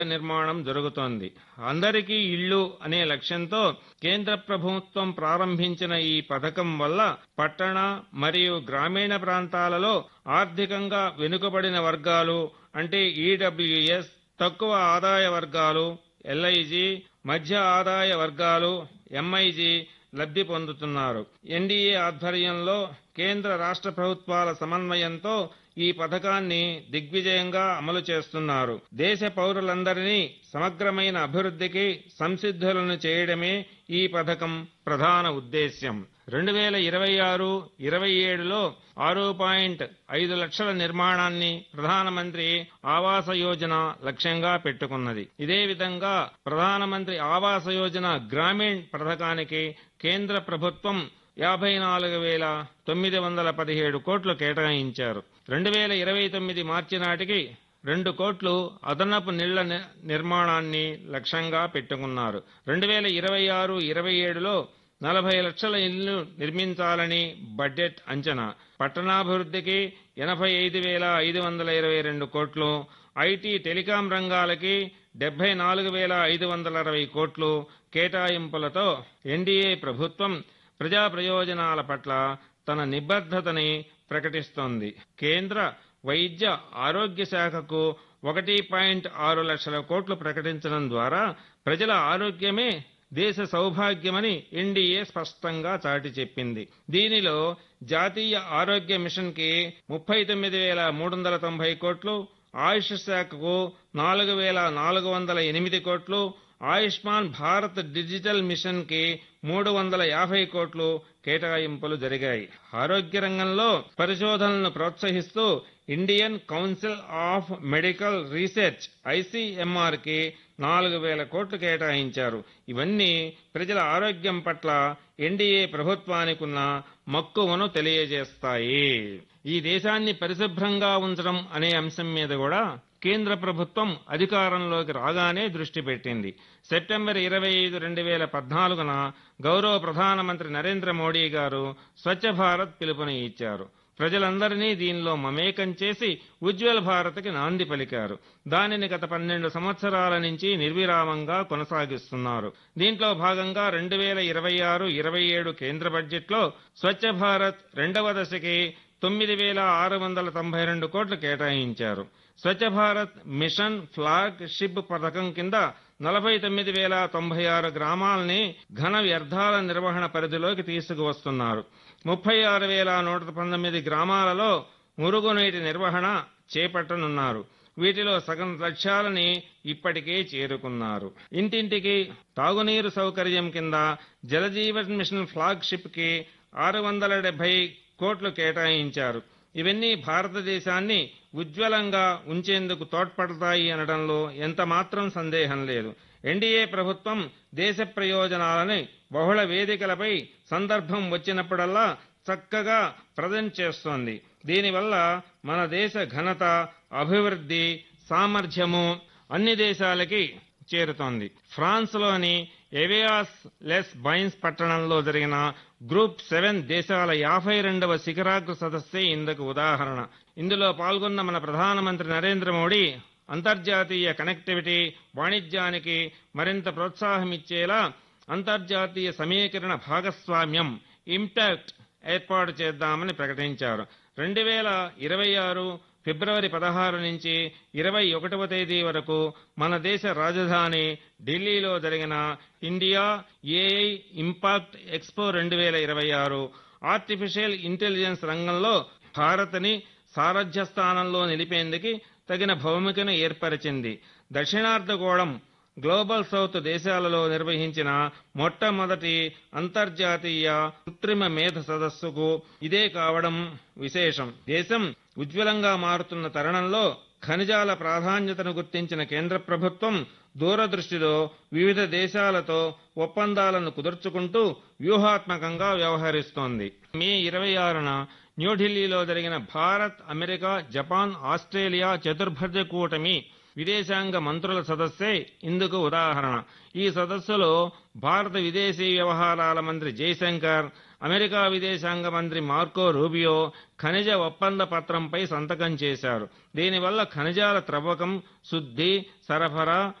నిర్మాణం జరుగుతోంది అందరికీ ఇళ్ళు అనే లక్ష్యంతో కేంద్ర ప్రభుత్వం ప్రారంభించిన ఈ పథకం వల్ల పట్టణ మరియు గ్రామీణ ప్రాంతాలలో ఆర్థికంగా వెనుకబడిన వర్గాలు అంటే ఈడబ్ల్యూఎస్ తక్కువ ఆదాయ వర్గాలు ఎల్ఐజి మధ్య ఆదాయ వర్గాలు ఎంఐజి లబ్ధి పొందుతున్నారు ఎన్డీఏ ఆధ్వర్యంలో కేంద్ర రాష్ట్ర ప్రభుత్వాల సమన్వయంతో ఈ పథకాన్ని దిగ్విజయంగా అమలు చేస్తున్నారు దేశ పౌరులందరినీ సమగ్రమైన అభివృద్ధికి సంసిద్ధులను చేయడమే ఈ పథకం ప్రధాన ఉద్దేశ్యం రెండు వేల ఇరవై ఆరు ఇరవై ఏడులో ఆరు పాయింట్ ఐదు లక్షల నిర్మాణాన్ని ప్రధానమంత్రి ఆవాస యోజన లక్ష్యంగా పెట్టుకున్నది ఇదే విధంగా ప్రధానమంత్రి ఆవాస యోజన గ్రామీణ్ పథకానికి కేంద్ర ప్రభుత్వం యాభై నాలుగు వేల తొమ్మిది వందల పదిహేడు కోట్లు కేటాయించారు రెండు వేల ఇరవై తొమ్మిది మార్చి నాటికి రెండు కోట్లు అదనపు నీళ్ల ని- నిర్మాణాన్ని లక్ష్యంగా పెట్టుకున్నారు రెండు వేల ఇరవై ఆరు ఇరవై ఏడులో నలభై లక్షల ఇళ్లు నిర్మించాలని బడ్జెట్ అంచనా పట్టణాభివృద్ధికి ఎనభై ఐదు వేల ఐదు వందల ఇరవై రెండు కోట్లు ఐటీ టెలికాం రంగాలకి డెబ్బై నాలుగు వేల ఐదు వందల అరవై కోట్లు కేటాయింపులతో ఎన్డీఏ ప్రభుత్వం ప్రజా ప్రయోజనాల పట్ల తన నిబద్ధతని ప్రకటిస్తోంది కేంద్ర వైద్య ఆరోగ్య శాఖకు ఒకటి పాయింట్ ఆరు లక్షల కోట్లు ప్రకటించడం ద్వారా ప్రజల ఆరోగ్యమే దేశ సౌభాగ్యమని ఎన్డీఏ స్పష్టంగా చాటి చెప్పింది దీనిలో జాతీయ ఆరోగ్య మిషన్ కి ముప్పై తొమ్మిది వేల మూడు వందల తొంభై కోట్లు ఆయుష్ శాఖకు నాలుగు వేల నాలుగు వందల ఎనిమిది కోట్లు ఆయుష్మాన్ భారత్ డిజిటల్ మిషన్ కి మూడు వందల యాభై కోట్లు కేటాయింపులు జరిగాయి ఆరోగ్య రంగంలో పరిశోధనలను ప్రోత్సహిస్తూ Indian council of medical research ICMR కి నాలుగు వేల కోట్లు కేటాయించారు ఇవన్నీ ప్రజల ఆరోగ్యం పట్ల ఎన్డీఏ ప్రభుత్వానికున్న మక్కువను తెలియజేస్తాయి ఈ దేశాన్ని పరిశుభ్రంగా ఉంచడం అనే అంశం మీద కూడా కేంద్ర ప్రభుత్వం అధికారంలోకి రాగానే దృష్టి పెట్టింది సెప్టెంబర్ ఇరవై ఐదు రెండు వేల పద్నాలుగున గౌరవ ప్రధానమంత్రి నరేంద్ర మోడీ గారు స్వచ్ఛ భారత్ పిలుపుని ఇచ్చారు ప్రజలందరినీ దీనిలో మమేకం చేసి ఉజ్వల్ భారత్కి నాంది పలికారు దానిని గత పన్నెండు సంవత్సరాల నుంచి నిర్విరామంగా కొనసాగిస్తున్నారు దీంట్లో భాగంగా రెండు వేల ఇరవై ఆరు ఇరవై ఏడు కేంద్ర బడ్జెట్లో స్వచ్ఛ భారత్ రెండవ దశకి తొమ్మిది వేల ఆరు వందల తొంభై రెండు కోట్లు కేటాయించారు Swachh Bharat mission flagship పథకం కింద నలభై తొమ్మిది వేల తొంభై ఆరు గ్రామాలని ఘన వ్యర్థాల నిర్వహణ పరిధిలోకి తీసుకువస్తున్నారు ముప్పై ఆరు వేల నూట పంతొమ్మిది గ్రామాలలో మురుగునీటి నిర్వహణ చేపట్టనున్నారు వీటిలో సగం లక్ష్యాలని ఇప్పటికే చేరుకున్నారు ఇంటింటికి తాగునీరు సౌకర్యం కింద జలజీవన్ మిషన్ ఫ్లాగ్షిప్ కి ఆరు వందల డెబ్బై కోట్లు కేటాయించారు ఇవన్నీ భారతదేశాన్ని ఉజ్వలంగా ఉంచేందుకు తోడ్పడతాయి అనడంలో ఎంత మాత్రం సందేహం లేదు ఎన్డీఏ ప్రభుత్వం దేశ ప్రయోజనాలని బహుళ వేదికలపై సందర్భం వచ్చినప్పుడల్లా చక్కగా ప్రజెంట్ చేస్తోంది దీనివల్ల మన దేశ ఘనత అభివృద్ధి సామర్థ్యము అన్ని దేశాలకి చేరుతోంది ఫ్రాన్స్ లోని ఎవియాస్ లెస్ బైన్స్ పట్టణంలో జరిగిన గ్రూప్ సెవెన్ దేశాల యాభై రెండవ శిఖరాగ్ర సదస్సే ఇందుకు ఉదాహరణ ఇందులో పాల్గొన్న మన ప్రధానమంత్రి నరేంద్ర మోడీ అంతర్జాతీయ కనెక్టివిటీ వాణిజ్యానికి మరింత ప్రోత్సాహమిచ్చేలా అంతర్జాతీయ సమీకరణ భాగస్వామ్యం ఇంపాక్ట్ ఏర్పాటు చేద్దామని ప్రకటించారు రెండు వేల ఇరవై ఆరు ఫిబ్రవరి పదహారు నుంచి ఇరవై ఒకటవ తేదీ వరకు మన దేశ రాజధాని ఢిల్లీలో జరిగిన ఇండియా ఏఐ ఇంపాక్ట్ ఎక్స్పో రెండు వేల ఇరవై ఆరు ఆర్టిఫిషియల్ ఇంటెలిజెన్స్ రంగంలో భారత్ని సారథ్య స్థానంలో నిలిపేందుకు తగిన భూమికను ఏర్పరిచింది దక్షిణార్ధగోళం గ్లోబల్ సౌత్ దేశాలలో నిర్వహించిన మొట్టమొదటి అంతర్జాతీయ కృత్రిమ మేధ సదస్సుకు ఇదే కావడం విశేషం దేశం ఉజ్వలంగా మారుతున్న తరుణంలో ఖనిజాల ప్రాధాన్యతను గుర్తించిన కేంద్ర ప్రభుత్వం దూరదృష్టిలో వివిధ దేశాలతో ఒప్పందాలను కుదుర్చుకుంటూ వ్యూహాత్మకంగా వ్యవహరిస్తోంది మే ఇరవై ఆరున న్యూఢిల్లీలో జరిగిన భారత్ అమెరికా జపాన్ ఆస్ట్రేలియా చతుర్భుజ కూటమి విదేశాంగ మంత్రుల సదస్సే ఇందుకు ఉదాహరణ ఈ సదస్సులో భారత విదేశీ వ్యవహారాల మంత్రి జైశంకర్ అమెరికా విదేశాంగ మంత్రి మార్కో రూబియో ఖనిజ ఒప్పంద పత్రంపై సంతకం చేశారు దీనివల్ల ఖనిజాల త్రవ్వకం శుద్ధి సరఫరా